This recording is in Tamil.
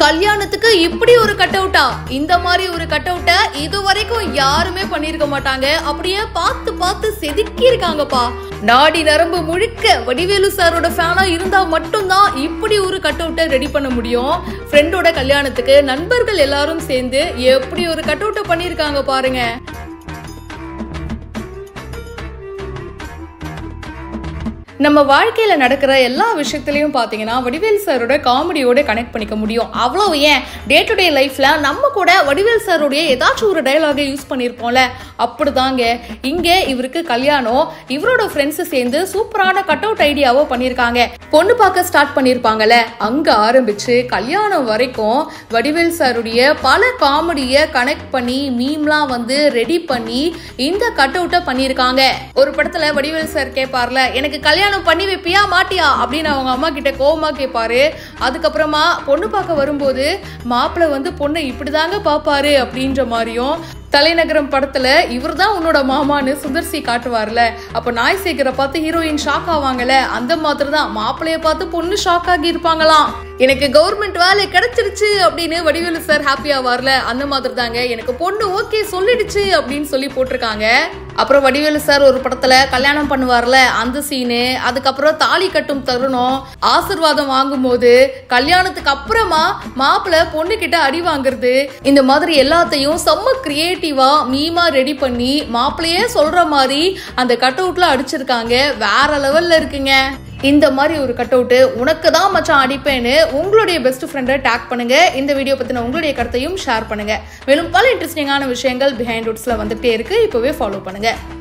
கல்யாணத்துக்கு இப்படி ஒரு கட் அவுட்டா இந்த மாதிரி ஒரு கட் அவுட்டை இது வரைக்கும் யாருமே பண்ணிருக்க மாட்டாங்க அப்படியே பார்த்து பார்த்து செதுக்கி இருக்காங்கப்பா நாடி நரம்பு முழுக்க வடிவேலு சாரோட ஃபேனா இருந்தா மட்டும்தான் இப்படி ஒரு கட் அவுட்டை ரெடி பண்ண முடியும் ஃப்ரெண்டோட கல்யாணத்துக்கு நண்பர்கள் எல்லாரும் சேர்ந்து எப்படி ஒரு கட் அவுட்டை பண்ணிருக்காங்க பாருங்க நம்ம வாழ்க்கையில நடக்கிற எல்லா விஷயத்திலையும் பாத்தீங்கன்னா வடிவேல் சாரோட காமெடியோட கனெக்ட் பண்ணிக்க முடியும் அவ்வளோ ஏன் டே டு டே லைஃப்ல நம்ம கூட வடிவேல் சாரோடைய ஏதாச்சும் ஒரு டயலாகை யூஸ் பண்ணியிருப்போம்ல அப்படிதாங்க இங்க இவருக்கு கல்யாணம் இவரோட ஃப்ரெண்ட்ஸ் சேர்ந்து சூப்பரான கட் அவுட் ஐடியாவோ பண்ணியிருக்காங்க பொண்ணு பார்க்க ஸ்டார்ட் பண்ணியிருப்பாங்கல்ல அங்க ஆரம்பிச்சு கல்யாணம் வரைக்கும் வடிவேல் சாருடைய பல காமெடியை கனெக்ட் பண்ணி மீம்லாம் வந்து ரெடி பண்ணி இந்த கட் அவுட்டை பண்ணியிருக்காங்க ஒரு படத்துல வடிவேல் சார் கேட்பார்ல எனக்கு கல்யாணம் பண்ணி வைப்பியா மாட்டியா அப்படின்னு அவங்க அம்மா கிட்ட கோவமா கேட்பாரு அதுக்கப்புறமா பொண்ணு பார்க்க வரும்போது மாப்பிள்ளை வந்து பொண்ணை இப்படிதாங்க பாப்பாரு அப்படின்ற மாதிரியும் தலைநகரம் படத்துல இவர்தான் உன்னோட மாமான்னு சுந்தர்சி காட்டுவார்ல அப்ப நாய் சேகரை பார்த்து ஹீரோயின் ஷாக் ஆவாங்கல்ல அந்த மாதிரி தான் மாப்பிளைய பார்த்து பொண்ணு ஷாக் ஆகி இருப்பாங்களாம் எனக்கு கவர்மெண்ட் வேலை கிடைச்சிருச்சு அப்படின்னு வடிவேலு சார் ஹாப்பி ஆவார்ல அந்த மாதிரி தாங்க எனக்கு பொண்ணு ஓகே சொல்லிடுச்சு அப்படின்னு சொல்லி போட்டிருக்காங்க அப்புறம் வடிவேலு சார் ஒரு படத்துல கல்யாணம் பண்ணுவார்ல அந்த சீனு அதுக்கப்புறம் தாலி கட்டும் தருணம் ஆசிர்வாதம் வாங்கும்போது கல்யாணத்துக்கு அப்புறமா மாப்பிள்ளை பொண்ணு கிட்ட அடி வாங்குறது இந்த மாதிரி எல்லாத்தையும் செம்ம கிரியேட்டிவா மீமா ரெடி பண்ணி மாப்பிள்ளையே சொல்ற மாதிரி அந்த கட் அவுட்ல அடிச்சிருக்காங்க வேற லெவல்ல இருக்குங்க இந்த மாதிரி ஒரு கட் அவுட்டு உனக்கு தான் மச்சான் அடிப்பேன்னு உங்களுடைய பெஸ்ட் ஃப்ரெண்டை டேக் பண்ணுங்க இந்த வீடியோ பத்தின உங்களுடைய கருத்தையும் ஷேர் பண்ணுங்க மேலும் பல இன்ட்ரெஸ்டிங்கான விஷயங்கள் பிஹைண்ட் ரூட்ஸ்ல வந்துட்டே இருக்கு இப்பவே ஃபாலோ பண்ணுங்க